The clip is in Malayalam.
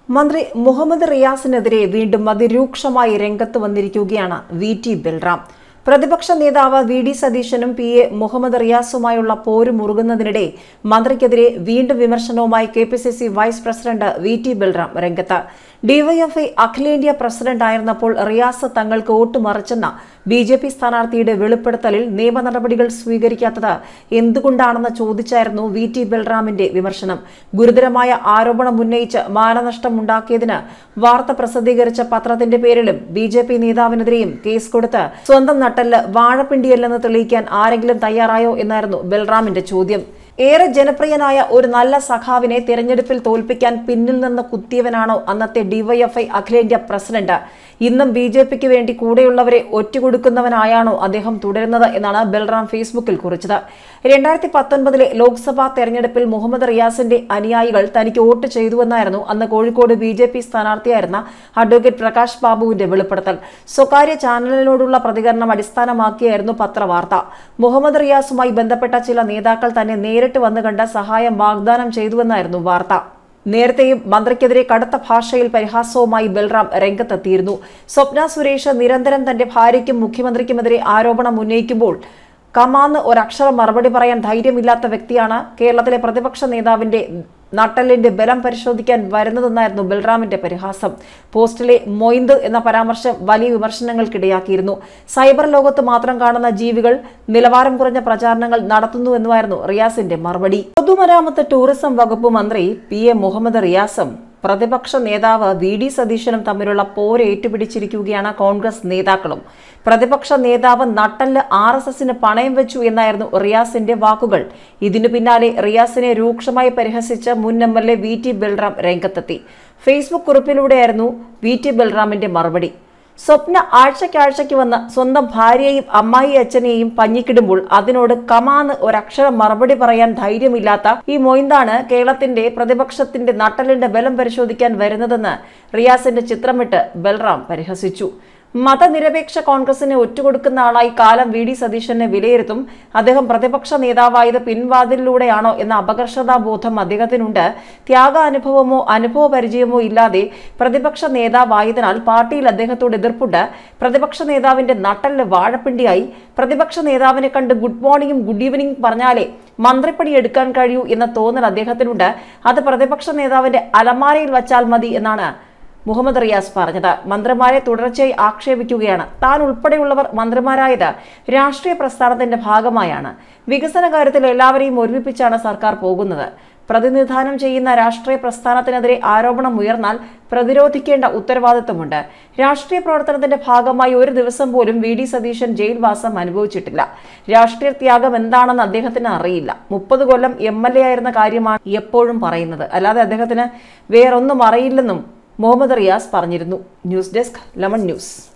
മന്ത്രി മുഹമ്മദ് റിയാസിനെതിരെ വീണ്ടും അതിരൂക്ഷമായി രംഗത്ത് വന്നിരിക്കുകയാണ് വി ടി ബൽറാം പ്രതിപക്ഷ നേതാവ് വി ഡി സതീശനും പി എ മുഹമ്മദ് റിയാസുമായുള്ള പോര് മുറുകുന്നതിനിടെ മന്ത്രിക്കെതിരെ വീണ്ടും വിമർശനവുമായി K P C C vice president V T Balram രംഗത്ത് ഡിവൈഎഫ്ഐ അഖിലേന്ത്യാ പ്രസിഡന്റായിരുന്നപ്പോൾ റിയാസ് തങ്ങൾക്ക് വോട്ട് മറിച്ചെന്ന ബി ജെ പി സ്ഥാനാർത്ഥിയുടെ വെളിപ്പെടുത്തലിൽ നിയമ നടപടികൾ സ്വീകരിക്കാത്തത് എന്തുകൊണ്ടാണെന്ന് ചോദിച്ചായിരുന്നു വി ടി ബൽറാമിന്റെ വിമർശനം ഗുരുതരമായ ആരോപണം ഉന്നയിച്ച് മാനനഷ്ടമുണ്ടാക്കിയതിന് വാർത്ത പ്രസിദ്ധീകരിച്ച പത്രത്തിന്റെ പേരിലും ബി ജെ പി നേതാവിനെതിരെയും കേസ് കൊടുത്ത് സ്വന്തം നട്ടല് വാഴപ്പിണ്ടിയല്ലെന്ന് തെളിയിക്കാൻ ആരെങ്കിലും തയ്യാറായോ എന്നായിരുന്നു ബൽറാമിന്റെ ചോദ്യം ഏറെ ജനപ്രിയനായ ഒരു നല്ല സഖാവിനെ തിരഞ്ഞെടുപ്പിൽ തോൽപ്പിക്കാൻ പിന്നിൽ നിന്ന് കുത്തിയവനാണോ അന്നത്തെ ഡിവൈഎഫ്ഐ അഖിലേന്ത്യാ പ്രസിഡന്റ് ഇന്നും ബി ജെ പിക്ക് വേണ്ടി കൂടെയുള്ളവരെ ഒറ്റുകൊടുക്കുന്നവനായാണോ അദ്ദേഹം തുടരുന്നത് എന്നാണ് ബൽറാം ഫേസ്ബുക്കിൽ കുറിച്ചത് രണ്ടായിരത്തി പത്തൊൻപതിലെ ലോക്സഭാ തെരഞ്ഞെടുപ്പിൽ മുഹമ്മദ് റിയാസിന്റെ അനുയായികൾ തനിക്ക് വോട്ട് ചെയ്തുവെന്നായിരുന്നു അന്ന് കോഴിക്കോട് ബി ജെ പി സ്ഥാനാർത്ഥിയായിരുന്ന അഡ്വക്കേറ്റ് പ്രകാശ് ബാബുവിന്റെ വെളിപ്പെടുത്തൽ സ്വകാര്യ ചാനലിനോടുള്ള പ്രതികരണം അടിസ്ഥാനമാക്കിയായിരുന്നു പത്രവാർത്ത മുഹമ്മദ് റിയാസുമായി ബന്ധപ്പെട്ട ചില നേതാക്കൾ തന്നെ നേരിട്ട് വന്നു കണ്ട സഹായം വാഗ്ദാനം ചെയ്തുവെന്നായിരുന്നു വാർത്ത നേരത്തെയും മന്ത്രിക്കെതിരെ കടുത്ത ഭാഷയിൽ പരിഹാസവുമായി ബൽറാം രംഗത്തെത്തിയിരുന്നു സ്വപ്ന സുരേഷ് നിരന്തരം തന്റെ ഭാര്യയ്ക്കും മുഖ്യമന്ത്രിക്കുമെതിരെ ആരോപണം ഉന്നയിക്കുമ്പോൾ കമാന്ന് ഒരക്ഷരം മറുപടി പറയാൻ ധൈര്യമില്ലാത്ത വ്യക്തിയാണ് കേരളത്തിലെ പ്രതിപക്ഷ നേതാവിന്റെ നട്ടലിന്റെ ബലം പരിശോധിക്കാൻ വരുന്നതെന്നായിരുന്നു ബൽറാമിന്റെ പരിഹാസം പോസ്റ്റിലെ മൊയ്ന്ത് എന്ന പരാമർശം വലിയ വിമർശനങ്ങൾക്കിടയാക്കിയിരുന്നു സൈബർ ലോകത്ത് മാത്രം കാണുന്ന ജീവികൾ നിലവാരം കുറഞ്ഞ പ്രചാരണങ്ങൾ നടത്തുന്നുവെന്നുമായിരുന്നു റിയാസിന്റെ മറുപടി പൊതുമരാമത്ത് ടൂറിസം വകുപ്പ് മന്ത്രി പി എ മുഹമ്മദ് റിയാസും പ്രതിപക്ഷ നേതാവ് വി ഡി സതീശനും തമ്മിലുള്ള പോര് ഏറ്റുപിടിച്ചിരിക്കുകയാണ് കോൺഗ്രസ് നേതാക്കളും പ്രതിപക്ഷ നേതാവ് നട്ടല് ആർ എസ് എസിന് പണയം വെച്ചു എന്നായിരുന്നു റിയാസിന്റെ വാക്കുകൾ ഇതിനു പിന്നാലെ റിയാസിനെ രൂക്ഷമായി പരിഹസിച്ച് മുൻ M L A V T Balram രംഗത്തെത്തി ഫേസ്ബുക്ക് കുറിപ്പിലൂടെയായിരുന്നു വി ടി ബൽറാമിന്റെ മറുപടി സ്വപ്ന ആഴ്ചയ്ക്കാഴ്ചയ്ക്ക് വന്ന് സ്വന്തം ഭാര്യയെയും അമ്മായി അച്ഛനെയും പഞ്ഞിക്കിടുമ്പോൾ അതിനോട് കമാന്ന് ഒരക്ഷരം മറുപടി പറയാൻ ധൈര്യമില്ലാത്ത ഈ മൊയ്ന്താണ് കേരളത്തിന്റെ പ്രതിപക്ഷത്തിന്റെ നട്ടലിന്റെ ബലം പരിശോധിക്കാൻ വരുന്നതെന്ന് റിയാസിന്റെ ചിത്രമിട്ട് ബൽറാം പരിഹസിച്ചു മതനിരപേക്ഷ കോൺഗ്രസിനെ ഒറ്റുകൊടുക്കുന്ന ആളായി കാലം വി ഡി സതീശനെ വിലയിരുത്തും അദ്ദേഹം പ്രതിപക്ഷ നേതാവായത് പിൻവാതിലൂടെയാണോ എന്ന അപകർഷതാബോധം അദ്ദേഹത്തിനുണ്ട് ത്യാഗാനുഭവമോ അനുഭവ പരിചയമോ ഇല്ലാതെ പ്രതിപക്ഷ നേതാവായതിനാൽ പാർട്ടിയിൽ അദ്ദേഹത്തോട് എതിർപ്പുണ്ട് പ്രതിപക്ഷ നേതാവിന്റെ നട്ടലിന് വാഴപ്പിണ്ടിയായി പ്രതിപക്ഷ നേതാവിനെ കണ്ട് ഗുഡ് മോർണിംഗും ഗുഡ് ഈവനിംഗ് പറഞ്ഞാലേ മന്ത്രിപ്പണി എടുക്കാൻ കഴിയൂ എന്ന തോന്നൽ അദ്ദേഹത്തിനുണ്ട് അത് പ്രതിപക്ഷ നേതാവിന്റെ അലമാരയിൽ വച്ചാൽ മതി എന്നാണ് മുഹമ്മദ് റിയാസ് പറഞ്ഞത് മന്ത്രിമാരെ തുടർച്ചയായി ആക്ഷേപിക്കുകയാണ് താൻ ഉൾപ്പെടെയുള്ളവർ മന്ത്രിമാരായത് രാഷ്ട്രീയ പ്രസ്ഥാനത്തിന്റെ ഭാഗമായാണ് വികസന കാര്യത്തിൽ എല്ലാവരെയും ഒരുമിപ്പിച്ചാണ് സർക്കാർ പോകുന്നത് പ്രതിനിധാനം ചെയ്യുന്ന രാഷ്ട്രീയ പ്രസ്ഥാനത്തിനെതിരെ ആരോപണം ഉയർന്നാൽ പ്രതിരോധിക്കേണ്ട ഉത്തരവാദിത്വമുണ്ട് രാഷ്ട്രീയ പ്രവർത്തനത്തിന്റെ ഭാഗമായി ഒരു ദിവസം പോലും വി ഡി സതീശൻ ജയിൽവാസം അനുഭവിച്ചിട്ടില്ല രാഷ്ട്രീയ ത്യാഗം എന്താണെന്ന് അദ്ദേഹത്തിന് അറിയില്ല മുപ്പത് കൊല്ലം എം എൽ എ ആയിരുന്ന കാര്യമാണ് എപ്പോഴും പറയുന്നത് അല്ലാതെ അദ്ദേഹത്തിന് വേറൊന്നും അറിയില്ലെന്നും മുഹമ്മദ് റിയാസ് പറഞ്ഞിരുന്നു ന്യൂസ് ഡെസ്ക് ലെമൺ ന്യൂസ്